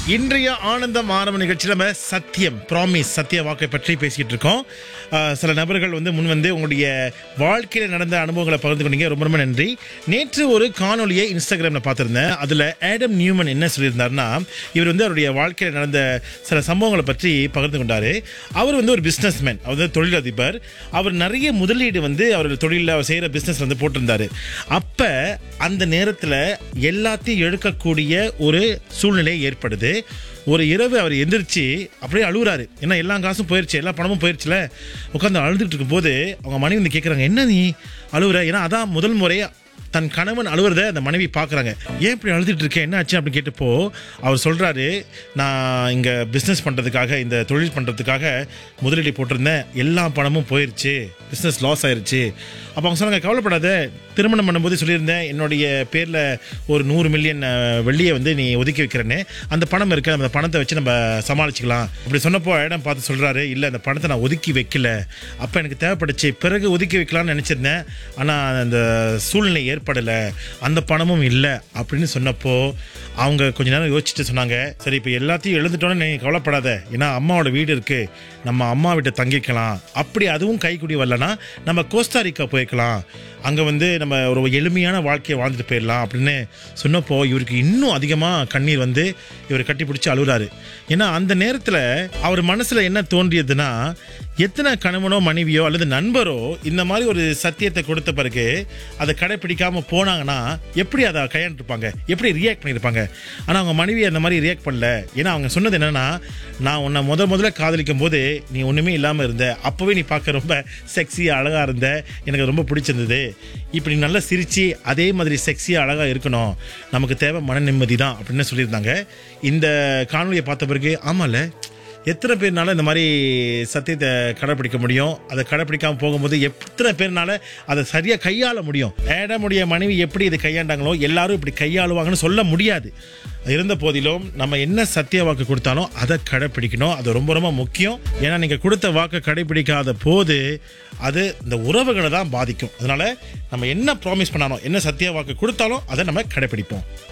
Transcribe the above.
இன்றைய ஆனந்தம் ஆரம்ப நிகழ்ச்சியில் நம்ம சத்தியம் ப்ராமிஸ் சத்திய வாக்கை பற்றி பேசிக்கிட்டு இருக்கோம் ஆஹ் சில நபர்கள் வந்து முன் வந்து உங்களுடைய வாழ்க்கையில் நடந்த அனுபவங்களை பகிர்ந்து கொண்டீங்க ரொம்ப ரொம்ப நன்றி நேற்று ஒரு காணொலியை இன்ஸ்டாகிராமில் பார்த்துருந்தேன் அதில் ஆடம் நியூமன் என்ன சொல்லியிருந்தாருன்னா இவர் வந்து அவருடைய வாழ்க்கையில் நடந்த சில சம்பவங்களை பற்றி பகிர்ந்து கொண்டார் அவர் வந்து ஒரு பிஸ்னஸ் மேன் அவர் வந்து தொழிலதிபர் அவர் நிறைய முதலீடு வந்து அவர் தொழிலில் அவர் செய்கிற பிஸ்னஸ் வந்து போட்டிருந்தாரு அப்போ அந்த நேரத்தில் எல்லாத்தையும் எடுக்கக்கூடிய ஒரு சூழ்நிலை ஏற்படுது ஒரு இரவு அவர் எந்திரிச்சு அப்படியே அழுகுறாரு ஏன்னா எல்லா காசும் போயிடுச்சு எல்லா பணமும் போயிடுச்சுல உட்காந்து அழுதுட்டு இருக்கும்போது அவங்க மனைவி வந்து கேட்குறாங்க என்ன நீ அழுகுற ஏன்னா அதான் முதல் முறையா தன் கணவன் அழுவுறத அந்த மனைவி பார்க்குறாங்க ஏன் இப்படி அழுதுட்டு இருக்கேன் என்ன ஆச்சு அப்படின்னு கேட்டப்போ அவர் சொல்கிறாரு நான் இங்கே பிஸ்னஸ் பண்ணுறதுக்காக இந்த தொழில் பண்ணுறதுக்காக முதலீடு போட்டிருந்தேன் எல்லா பணமும் போயிருச்சு பிஸ்னஸ் லாஸ் ஆயிருச்சு அப்போ அவங்க சொன்னாங்க கவலைப்படாத திருமணம் பண்ணும்போது சொல்லியிருந்தேன் என்னுடைய பேரில் ஒரு நூறு மில்லியன் வெள்ளியை வந்து நீ ஒதுக்கி வைக்கிறேன்னு அந்த பணம் இருக்கு அந்த பணத்தை வச்சு நம்ம சமாளிச்சுக்கலாம் அப்படி சொன்னப்போ இடம் பார்த்து சொல்கிறாரு இல்லை அந்த பணத்தை நான் ஒதுக்கி வைக்கல அப்போ எனக்கு தேவைப்பட்டுச்சு பிறகு ஒதுக்கி வைக்கலாம்னு நினச்சிருந்தேன் ஆனால் அந்த சூழ்நிலை ஏற்படலை அந்த பணமும் இல்லை அப்படின்னு சொன்னப்போ அவங்க கொஞ்ச நேரம் யோசிச்சுட்டு சொன்னாங்க சரி இப்போ எல்லாத்தையும் எழுந்துட்டோன்னு நீ கவலைப்படாத ஏன்னா அம்மாவோட வீடு இருக்கு நம்ம அம்மா வீட்டை தங்கிக்கலாம் அப்படி அதுவும் கைக்குடி வரலனா நம்ம கோஸ்டாரிக்கா போய்க்கலாம் அங்கே வந்து நம்ம ஒரு எளிமையான வாழ்க்கையை வாழ்ந்துட்டு போயிடலாம் அப்படின்னு சொன்னப்போ இவருக்கு இன்னும் அதிகமாக கண்ணீர் வந்து இவர் கட்டி பிடிச்சி அழுகுறாரு ஏன்னா அந்த நேரத்தில் அவர் மனசில் என்ன தோன்றியதுன்னா எத்தனை கணவனோ மனைவியோ அல்லது நண்பரோ இந்த மாதிரி ஒரு சத்தியத்தை கொடுத்த பிறகு அதை கடைப்பிடிக்காம போனாங்கன்னா எப்படி அதை கையாண்டுருப்பாங்க எப்படி ரியாக்ட் பண்ணியிருப்பாங்க ஆனால் அவங்க மனைவி அந்த மாதிரி ரியாக்ட் பண்ணல ஏன்னா அவங்க சொன்னது என்னன்னா நான் உன்னை முத முதல்ல காதலிக்கும் போது நீ ஒன்றுமே இல்லாமல் இருந்த அப்போவே நீ பார்க்க ரொம்ப செக்ஸியாக அழகாக இருந்த எனக்கு ரொம்ப பிடிச்சிருந்தது இப்படி நல்லா சிரித்து அதே மாதிரி செக்ஸியாக அழகாக இருக்கணும் நமக்கு தேவை மன நிம்மதி தான் அப்படின்னு சொல்லியிருந்தாங்க இந்த காணொலியை பார்த்த பிறகு ஆமாம்ல எத்தனை பேர்னால இந்த மாதிரி சத்தியத்தை கடைப்பிடிக்க முடியும் அதை கடைப்பிடிக்காம போகும்போது எத்தனை பேர்னால அதை சரியா கையாள முடியும் ஏடமுடைய மனைவி எப்படி இதை கையாண்டாங்களோ எல்லாரும் இப்படி கையாளுவாங்கன்னு சொல்ல முடியாது இருந்த போதிலும் நம்ம என்ன சத்திய வாக்கு கொடுத்தாலும் அதை கடைப்பிடிக்கணும் அது ரொம்ப ரொம்ப முக்கியம் ஏன்னா நீங்க கொடுத்த வாக்கை கடைப்பிடிக்காத போது அது இந்த உறவுகளை தான் பாதிக்கும் அதனால நம்ம என்ன ப்ராமிஸ் பண்ணாலும் என்ன சத்திய வாக்கு கொடுத்தாலும் அதை நம்ம கடைப்பிடிப்போம்